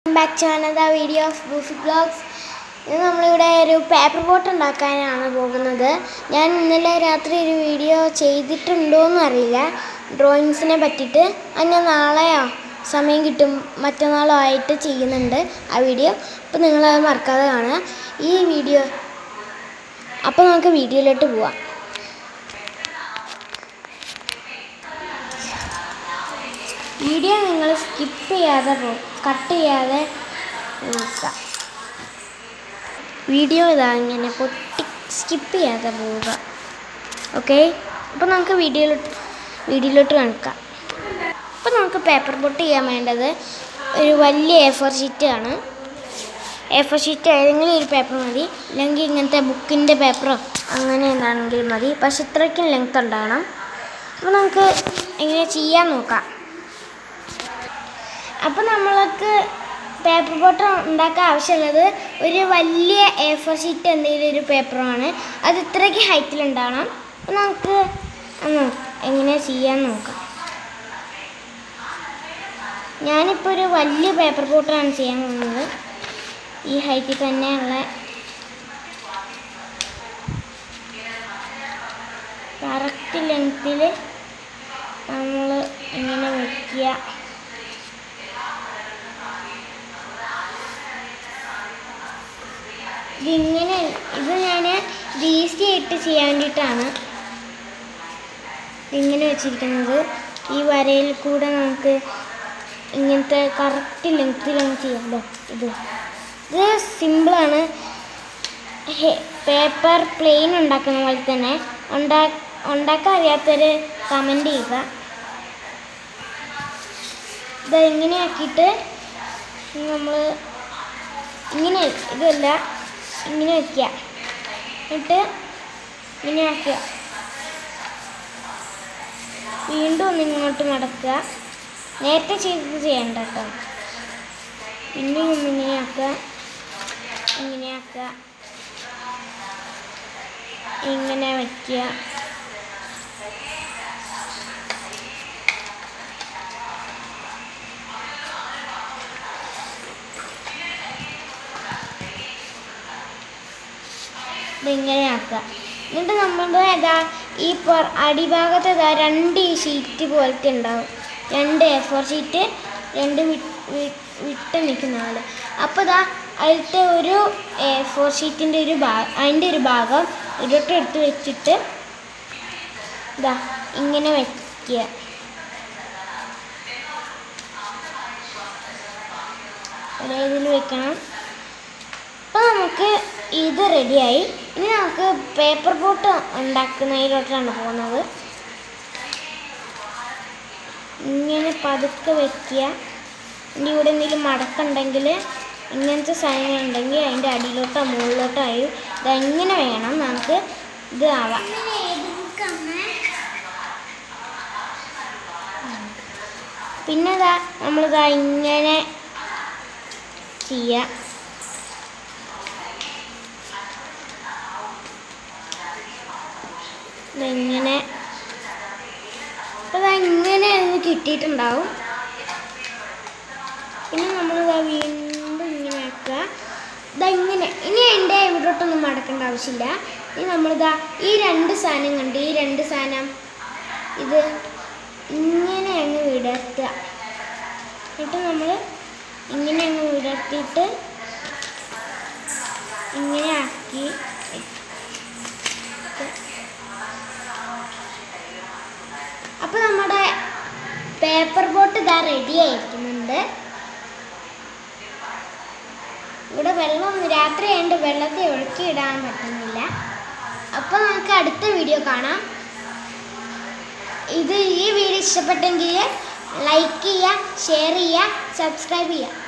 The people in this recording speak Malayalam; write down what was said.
back to another video of Boofi blogs ഇത് നമ്മളിവിടെ ഒരു പേപ്പർ ബോട്ട് ഉണ്ടാക്കാനാണ് പോകുന്നത് ഞാൻ ഇന്നലെ രാത്രി ഒരു വീഡിയോ ചെയ്തിട്ടുണ്ടോയെന്ന് അറിയില്ല ഡ്രോയിങ്സിനെ പറ്റിയിട്ട് അത് ഞാൻ നാളെയോ സമയം കിട്ടും മറ്റന്നാളോ ആയിട്ട് ചെയ്യുന്നുണ്ട് ആ വീഡിയോ അപ്പോൾ നിങ്ങളത് മറക്കാതെ കാണുക ഈ വീഡിയോ അപ്പോൾ നമുക്ക് വീഡിയോയിലോട്ട് പോവാം വീഡിയോ നിങ്ങൾ സ്കിപ്പ് ചെയ്യാതെ പോ കട്ട് ചെയ്യാതെ നോക്കുക വീഡിയോ ഇതാ ഇങ്ങനെ പൊട്ടി സ്കിപ്പ് ചെയ്യാതെ പോവുക ഓക്കെ അപ്പോൾ നമുക്ക് വീഡിയോയിലോട്ട് വീഡിയോയിലോട്ട് കാണിക്കാം അപ്പോൾ നമുക്ക് പേപ്പർ ബോട്ട് ചെയ്യാൻ വേണ്ടത് ഒരു വലിയ എ ഫോർ ഷീറ്റ് ആണ് എ ഫോർ ഷീറ്റ് ഏതെങ്കിലും ഒരു പേപ്പർ മതി അല്ലെങ്കിൽ ഇങ്ങനത്തെ ബുക്കിൻ്റെ പേപ്പറോ അങ്ങനെ എന്താണെങ്കിലും മതി പക്ഷെ ഇത്രയ്ക്കും ലെങ്ത് ഉണ്ടാകണം അപ്പോൾ നമുക്ക് എങ്ങനെ ചെയ്യാൻ നോക്കാം അപ്പോൾ നമ്മൾക്ക് പേപ്പർ ബോട്ട് ഉണ്ടാക്കാൻ ആവശ്യമുള്ളത് ഒരു വലിയ എ ഫോർ ഷീറ്റ് എന്തെങ്കിലും ഒരു പേപ്പറാണ് അത് ഇത്രയ്ക്ക് ഹൈറ്റിലുണ്ടാവണം അപ്പോൾ നമുക്ക് ഒന്ന് എങ്ങനെ ചെയ്യാൻ നോക്കാം ഞാനിപ്പോൾ ഒരു വലിയ പേപ്പർ ബോട്ടാണ് ചെയ്യാൻ പോകുന്നത് ഈ ഹൈറ്റിൽ തന്നെയുള്ള കറക്റ്റ് ലെങ്ത്തിൽ നമ്മൾ ഇങ്ങനെ വയ്ക്കുക ഇതിങ്ങനെ ഇത് ഞാൻ ഇത് ഈസി ആയിട്ട് ചെയ്യാൻ വേണ്ടിയിട്ടാണ് ഇങ്ങനെ വെച്ചിരിക്കുന്നത് ഈ വരയിൽ കൂടെ നമുക്ക് ഇങ്ങനത്തെ കറക്റ്റ് ലെങ്ത്തിൽ അങ്ങ് ചെയ്യാമല്ലോ ഇത് ഇത് സിമ്പിളാണ് പേപ്പർ പ്ലെയിൻ ഉണ്ടാക്കുന്ന പോലെ തന്നെ ഉണ്ടാ ഉണ്ടാക്കാൻ അറിയാത്തൊരു കമൻറ്റ് ചെയ്യുക ഇത് ഇങ്ങനെ ആക്കിയിട്ട് നമ്മൾ ഇങ്ങനെ ഇതല്ല ഇങ്ങനെ വയ്ക്കുക എന്നിട്ട് ഇങ്ങനെ ആക്കുക വീണ്ടും ഒന്ന് ഇങ്ങോട്ട് മടക്കുക നേരത്തെ ചെയ്തത് ചെയ്യണ്ട കേട്ടോ പിന്നെ ഒന്ന് ഇങ്ങനെ ആക്കുക ഇങ്ങനെ ആക്കുക ഇങ്ങനെ വയ്ക്കുക ഇതിങ്ങനെ ആക്കുക എന്നിട്ട് നമ്മുടെ ഇതാ ഈ പൊറ അടിഭാഗത്ത് ഇതാ രണ്ട് ഈ ഷീറ്റ് പോലത്തെ ഉണ്ടാവും രണ്ട് എ ഫോർ ഷീറ്റ് രണ്ട് വി- വി- വിട്ട് നിൽക്കുന്ന പോലെ അപ്പോൾ ഇതാ അതിലത്തെ ഒരു എ ഫോർ ഷീറ്റിൻ്റെ ഒരു ഭാഗം അതിൻ്റെ ഒരു ഭാഗം ഇടോട്ട് എടുത്ത് വെച്ചിട്ട് ഇതാ ഇങ്ങനെ വയ്ക്കുക ഒരേ ഇതിൽ വെക്കണം അപ്പോൾ നമുക്ക് ഇത് റെഡിയായി ഇനി നമുക്ക് പേപ്പർ ബോട്ട് ഉണ്ടാക്കുന്നതിലോട്ടാണ് പോകുന്നത് ഇങ്ങനെ പതുക്കെ വെക്കുക ഇതിൻ്റെ കൂടെ എന്തെങ്കിലും മടക്കുണ്ടെങ്കിൽ ഇങ്ങനത്തെ സാധനങ്ങളുണ്ടെങ്കിൽ അതിൻ്റെ അടിയിലോട്ടോ മുകളിലോട്ടോ ആയി ഇതെങ്ങനെ വേണം നമുക്ക് ഇത് ആവാം പിന്നെ ഇതാ നമ്മളിതാ ഇങ്ങനെ ചെയ്യുക ഇങ്ങനെ അപ്പോൾ ഇങ്ങനെ അത് കിട്ടിയിട്ടുണ്ടാവും പിന്നെ നമ്മളിതാ വീണ്ടും ഇങ്ങനെ ആക്കുക ഇതാ ഇങ്ങനെ ഇനി അതിൻ്റെ ഇവിടോട്ടൊന്നും മടക്കേണ്ട ആവശ്യമില്ല ഇനി നമ്മളിതാ ഈ രണ്ട് സാധനം കണ്ട് ഈ രണ്ട് സാധനം ഇത് ഇങ്ങനെ അങ്ങ് വിടർത്തുക എന്നിട്ട് നമ്മൾ ഇങ്ങനെ അങ്ങ് വിടർത്തിയിട്ട് ഇങ്ങനെ ആക്കി അപ്പോൾ നമ്മുടെ പേപ്പർ ബോട്ട് ഇതാ റെഡി ആയിരിക്കുന്നുണ്ട് ഇവിടെ വെള്ളം രാത്രി ആയതുകൊണ്ട് വെള്ളത്തിൽ ഒഴുക്കി ഇടാൻ പറ്റുന്നില്ല അപ്പോൾ നമുക്ക് അടുത്ത വീഡിയോ കാണാം ഇത് ഈ വീഡിയോ ഇഷ്ടപ്പെട്ടെങ്കിൽ ലൈക്ക് ചെയ്യുക ഷെയർ ചെയ്യുക സബ്സ്ക്രൈബ് ചെയ്യുക